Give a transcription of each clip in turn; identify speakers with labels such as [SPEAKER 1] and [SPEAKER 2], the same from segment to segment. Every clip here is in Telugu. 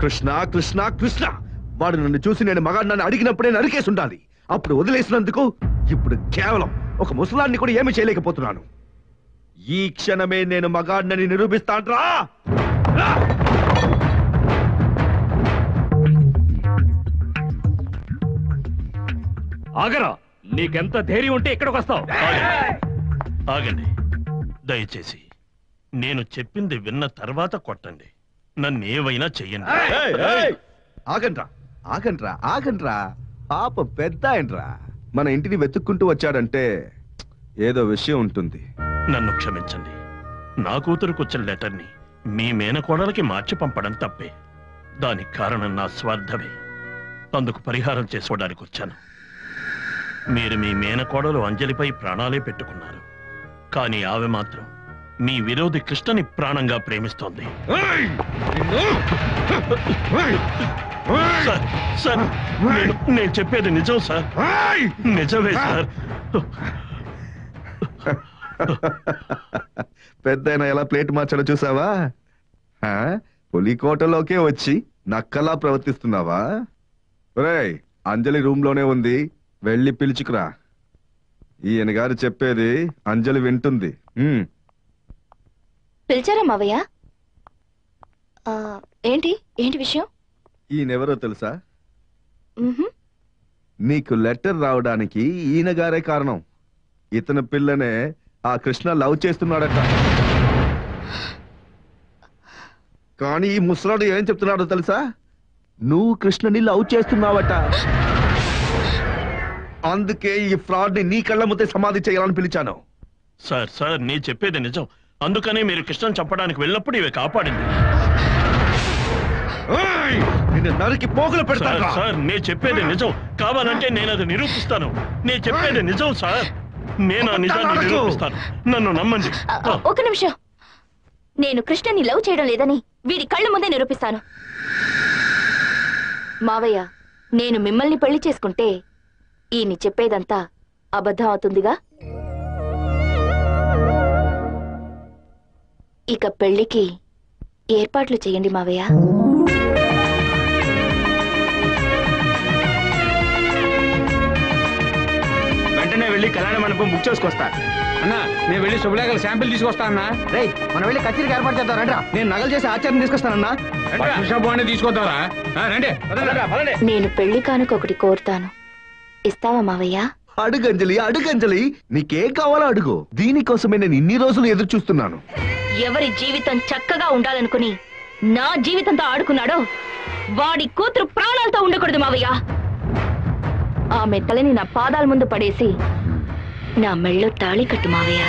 [SPEAKER 1] కృష్ణ కృష్ణ కృష్ణ వాడు నన్ను చూసి నేను మగాడినని అడిగినప్పుడే నరికేసి ఉండాలి అప్పుడు వదిలేసినందుకు ఇప్పుడు కేవలం ఒక ముసలాన్ని కూడా ఏమీ చేయలేకపోతున్నాను ఈ క్షణమే నేను మగాడినని నిరూపిస్తాడ్రా రా!
[SPEAKER 2] ఆగరా నీకెంత ధైర్యం ఉంటే ఇక్కడికి వస్తావు
[SPEAKER 3] ఆగండి దయచేసి నేను చెప్పింది విన్న తర్వాత కొట్టండి నన్ను ఏవైనా చెయ్యండి
[SPEAKER 1] ఏయ్, ఏయ్! ఆగండ్రా ఆగండ్రా ఆగండ్రా పాప పెద్ద ఆయనరా మన ఇంటిని వెతుక్కుంటూ వచ్చాడంటే ఏదో విషయం ఉంటుంది
[SPEAKER 3] నన్ను క్షమించండి నా కూతురుకు వచ్చిన లెటర్ని మీ మేనకోడలకి మార్చి పంపడం తప్పే దానికి కారణం నా స్వార్థమే అందుకు పరిహారం చేసుకోవడానికి వచ్చాను మీరు మీ మేనకోడలు అంజలిపై ప్రాణాలే పెట్టుకున్నారు కానీ ఆమె మాత్రం మీ విరోధి కృష్ణని ప్రాణంగా ప్రేమిస్తోంది
[SPEAKER 1] ఏయ్! నిన్ను! ఏయ్! ఏయ్!
[SPEAKER 3] సార్ సార్ నేను నేను చెప్పేది నిజం సార్
[SPEAKER 1] ఏయ్!
[SPEAKER 3] నిజమే సార్
[SPEAKER 1] పెద్దయినా ఎలా ప్లేట్ మార్చాడో చూసావా ఆ? పులికోటలోకే వచ్చి నక్కలా ప్రవర్తిస్తున్నావా ఒరేయ్ అంజలి రూమ్ లోనే ఉంది వెళ్ళి పిలుచుకురా ఈయన గారు చెప్పేది అంజలి వింటుంది ఉమ్.
[SPEAKER 4] పిలిచారా మావయ్య ఆ, ఏంటి ఏంటి విషయం
[SPEAKER 1] ఈయనెవరో తెలుసా
[SPEAKER 4] మ్హూ.
[SPEAKER 1] నీకు లెటర్ రావడానికి ఈయన గారే కారణం ఇతని పిల్లనే ఆ కృష్ణ లవ్ చేస్తున్నాడట కానీ ఈ ముసలాడు ఏం చెప్తున్నాడో తెలుసా నువ్వు కృష్ణని లవ్ చేస్తున్నావట అందుకే ఈ ఫ్రాడ్ ని నీ కళ్ళ ముందే సమాధి చేయాలని పిలిచాను
[SPEAKER 3] సార్ సార్ నీ చెప్పేది నిజం అందుకనే మీరు కృష్ణను చంపడానికి వెళ్ళినప్పుడు ఇవి కాపాడింది
[SPEAKER 1] ఏయ్! నిన్ను నరికి పోగులు
[SPEAKER 3] సార్
[SPEAKER 1] పెడతాను
[SPEAKER 3] సార్ నేను చెప్పేది నిజం కావాలంటే నేను అది నిరూపిస్తాను నేను చెప్పేది నిజం సార్ నేను ఆ నిజాన్ని నిరూపిస్తాను నన్ను నమ్మండి
[SPEAKER 4] ఆ, ఆ, ఒక నిమిషం నేను కృష్ణని లవ్ చేయడం లేదని వీడి కళ్ళ ముందే నిరూపిస్తాను మావయ్య నేను మిమ్మల్ని పెళ్లి చేసుకుంటే ఈయన్ని చెప్పేదంతా అబద్ధం అవుతుందిగా ఇక పెళ్లికి ఏర్పాట్లు చేయండి మావయ్య
[SPEAKER 2] వెంటనే వెళ్ళి కళ్యాణ మండపం బుక్ చేసుకొస్తా అన్నా నేను వెళ్ళి శుభలేఖల శాంపిల్ తీసుకొస్తా అన్నా
[SPEAKER 5] రేయ్ మనం వెళ్ళి కచేరీకి ఏర్పాటు చేద్దాం రండి నేను నగలు చేసి ఆచారం తీసుకొస్తానన్నా
[SPEAKER 2] బాగుండే తీసుకొద్దారా రండి
[SPEAKER 4] నేను పెళ్లి కానుక ఒకటి కోరుతాను ఇస్తావా మావయ్య
[SPEAKER 1] అడుగంజలి అడుగంజలి నీకేం కావాలో అడుగు దీనికోసమే నేను ఇన్ని రోజులు ఎదురు చూస్తున్నాను
[SPEAKER 4] ఎవరి జీవితం చక్కగా ఉండాలనుకుని నా జీవితంతో ఆడుకున్నాడో వాడి కూతురు ప్రాణాలతో ఉండకూడదు మావయ్య ఆమె తలని నా పాదాల ముందు పడేసి నా మెళ్ళో తాళి కట్టు మావయ్య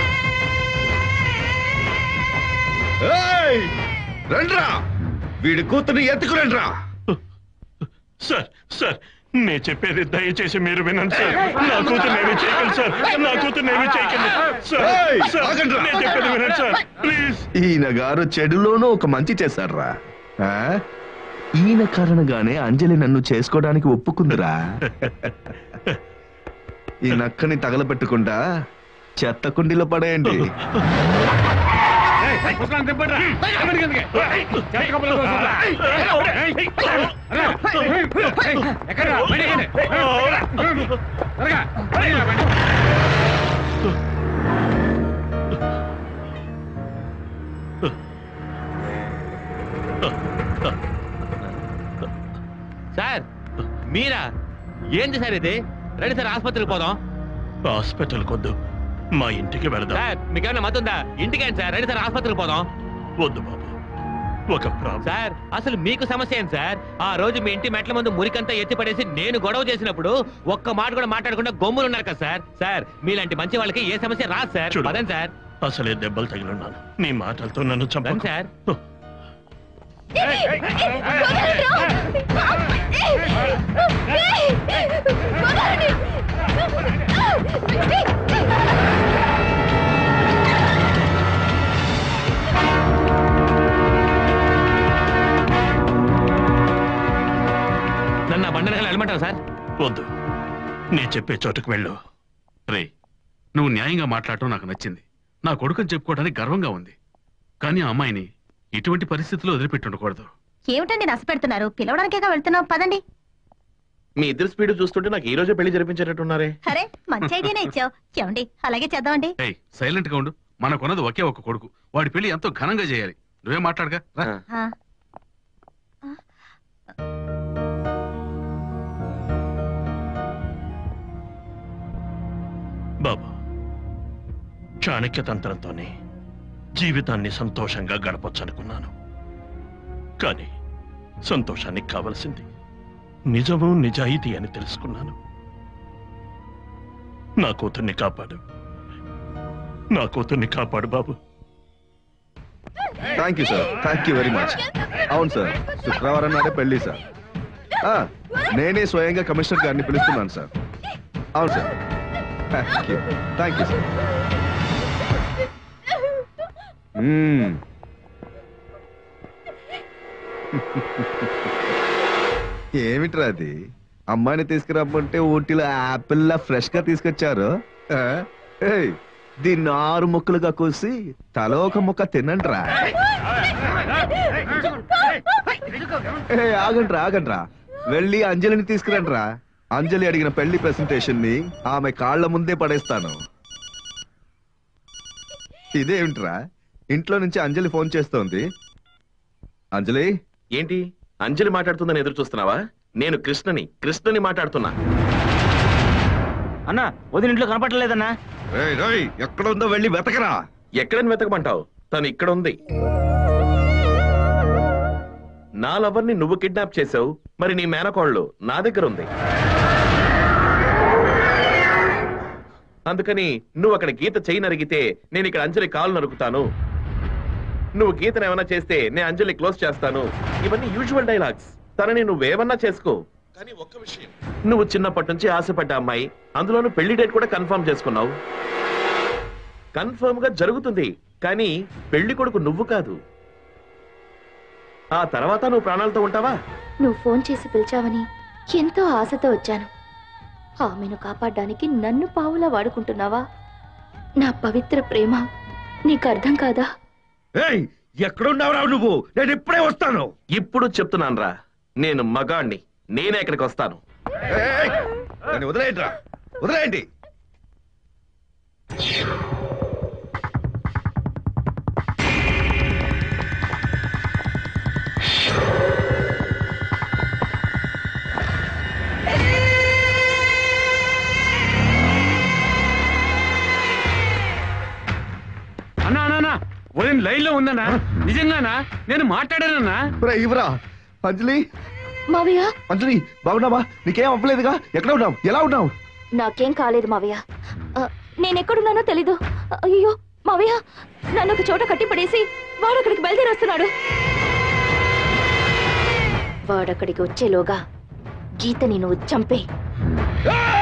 [SPEAKER 1] ఏయ్! రండ్రా వీడి కూతుర్ని ఎత్తుకురండ్రా
[SPEAKER 3] సార్ సార్ నేను చెప్పేది దయచేసి మీరు వినండి సార్ నా కూతురు ఏమి చేయకండి సార్ నా కూతురు ఏమి చేయకండి సార్
[SPEAKER 1] ఏయ్,
[SPEAKER 3] సార్
[SPEAKER 1] ఆగండ్రా.
[SPEAKER 3] నేను చెప్పేది వినండి సార్ ప్లీజ్
[SPEAKER 1] ఈయన గారు చెడులోనూ ఒక మంచి చేశారా ఆ? ఈయన కారణంగానే అంజలి నన్ను చేసుకోవడానికి ఒప్పుకుందిరా ఈ నక్కని తగలబెట్టకుండా చెత్త కుండీలో పడేయండి
[SPEAKER 6] సార్ మీరా ఏంది సార్ ఇది రండి సార్ ఆసుపత్రికి పోదాం
[SPEAKER 3] హాస్పిటల్ కొద్దు మా ఇంటికి వెళదాం
[SPEAKER 6] సార్ మీకేమైనా మతుందా ఇంటికి ఏంటి సార్ రండి సార్ ఆసుపత్రికి పోదాం
[SPEAKER 3] వద్దు బాబు ఒక ప్రాబ్లం
[SPEAKER 6] సార్ అసలు మీకు సమస్య ఏంటి సార్ ఆ రోజు మీ ఇంటి మెట్ల ముందు మురికంతా ఎత్తి పడేసి నేను గొడవ చేసినప్పుడు ఒక్క మాట కూడా మాట్లాడకుండా గమ్ములు ఉన్నారు కదా సార్ సార్ మీలాంటి మంచి వాళ్ళకి ఏ సమస్య రాదు సార్
[SPEAKER 3] చూడు.
[SPEAKER 6] పదండి సార్
[SPEAKER 3] అసలే దెబ్బలు తగిలిన్నాను నీ మాటలతో నన్ను
[SPEAKER 6] రండి
[SPEAKER 3] చంపండి
[SPEAKER 6] సార్ నన్ను ఆ బండి వెళ్ళమంటారా సార్
[SPEAKER 3] వద్దు నేను చెప్పే చోటుకు వెళ్ళు
[SPEAKER 7] రే నువ్వు న్యాయంగా మాట్లాడటం నాకు నచ్చింది నా కొడుకుని చెప్పుకోవడానికి గర్వంగా ఉంది కానీ ఆ అమ్మాయిని ఇటువంటి పరిస్థితుల్లో వదిలిపెట్టి ఉండకూడదు
[SPEAKER 8] ఏమిటండి నస పెడుతున్నారు పిలవడానికేగా వెళ్తున్నాం పదండి
[SPEAKER 9] మీ ఇద్దరు స్పీడ్ చూస్తుంటే నాకు ఈ రోజే పెళ్లి జరిపించేటట్టున్నారే
[SPEAKER 8] అరే మంచి ఐడియానే ఇచ్చావు ఏమండి అలాగే చేద్దామండి
[SPEAKER 7] ఏయ్ సైలెంట్ గా ఉండు మనకున్నది ఒకే ఒక కొడుకు వాడి పెళ్లి ఎంతో ఘనంగా చేయాలి నువ్వే మాట్లాడగా రా.
[SPEAKER 8] ఆ,
[SPEAKER 3] బాబు చాణక్య తంత్రంతోనే జీవితాన్ని సంతోషంగా గడపొచ్చనుకున్నాను కానీ సంతోషానికి కావలసింది నిజము నిజాయితీ అని తెలుసుకున్నాను నా కూతుర్ని కాపాడు నా కూతుర్ని కాపాడు బాబు
[SPEAKER 1] thank you sir thank you very much అవును సార్ శుక్రవారం నాడే పెళ్లి సార్ ఆ, నేనే స్వయంగా కమిషనర్ గారిని పిలుస్తున్నాను సార్ అవును sir thank you thank you sir మ్మ్. ఏమిట్రా అది అమ్మాయిని తీసుకురమ్మంటే ఊటీలో యాపిల్ ఫ్రెష్ గా తీసుకొచ్చారు ఆ? ఏయ్, దీన్ని ఆరు ముక్కలుగా కోసి తల ఒక ముక్క తినండిరా ఏ ఆగండ్రా ఆగండ్రా వెళ్ళి అంజలిని తీసుకురండిరా అంజలి అడిగిన పెళ్లి ప్రెసెంటేషన్ ని ఆమె కాళ్ళ ముందే పడేస్తాను ఇదేమిట్రా ఇంట్లో నుంచి అంజలి ఫోన్ చేస్తోంది అంజలి
[SPEAKER 9] ఏంటి అంజలి మాట్లాడుతుందని ఎదురు చూస్తున్నావా నేను కృష్ణని కృష్ణని మాట్లాడుతున్నా
[SPEAKER 5] అన్నా వదిన ఇంట్లో కనపడలేదన్నా
[SPEAKER 1] రేయ్, రేయ్, ఎక్కడ ఉందో వెళ్ళి వెతకరా
[SPEAKER 9] ఎక్కడని వెతకమంటావు తను ఇక్కడ ఉంది నా లవర్ని నువ్వు కిడ్నాప్ చేసావు మరి నీ మేనకోళ్ళు నా దగ్గర ఉంది అందుకని నువ్వు అక్కడ గీత చేయి నరిగితే నేను ఇక్కడ అంజలి కాలు నరుకుతాను నువ్వు గీతను ఏమైనా చేస్తే నేను అంజలి క్లోజ్ చేస్తాను ఇవన్నీ యూజువల్ డైలాగ్స్ తనని నువ్వేమన్నా చేసుకో కానీ ఒక్క విషయం నువ్వు చిన్నప్పటి నుంచి ఆశపడ్డ అమ్మాయి అందులోనూ పెళ్లి డేట్ కూడా కన్ఫర్మ్ చేసుకున్నావు కన్ఫర్మ్ గా జరుగుతుంది కానీ పెళ్లి కొడుకు నువ్వు కాదు ఆ తర్వాత నువ్వు ప్రాణాలతో ఉంటావా
[SPEAKER 4] నువ్వు ఫోన్ చేసి పిలిచావని ఎంతో ఆశతో వచ్చాను ఆమెను కాపాడడానికి నన్ను పావులా వాడుకుంటున్నావా నా పవిత్ర ప్రేమ నీకు అర్థం కాదా
[SPEAKER 1] ఏయ్ ఎక్కడున్నావురా నువ్వు నేను ఇప్పుడే వస్తాను
[SPEAKER 9] ఇప్పుడు చెప్తున్నాను రా నేను మగాణ్ణి నేనే ఇక్కడికి వస్తాను
[SPEAKER 1] ఏయ్, నన్ను వదిలేయండి రా వదిలేయండి
[SPEAKER 2] అన్నా అన్నా, అన్నా వదిన లైన్ లో ఉందన్నా నిజంగానా నేను మాట్లాడానన్నా
[SPEAKER 1] ఒరేయ్, ఇవ్వరా అంజలి
[SPEAKER 4] మావయ్య
[SPEAKER 1] అంజలి బాగున్నావా నీకేం అవ్వలేదుగా ఎక్కడ ఉన్నావు ఎలా ఉన్నావు
[SPEAKER 4] నాకేం కాలేదు మావయ్య ఆ, నేనెక్కడున్నానో తెలీదు అయ్యో మావయ్య నన్ను ఒక చోట కట్టిపడేసి వాడు అక్కడికి బయలుదేరి వస్తున్నాడు వాడక్కడికి వచ్చేలోగా గీతని నువ్వు చంపే
[SPEAKER 1] ఏయ్!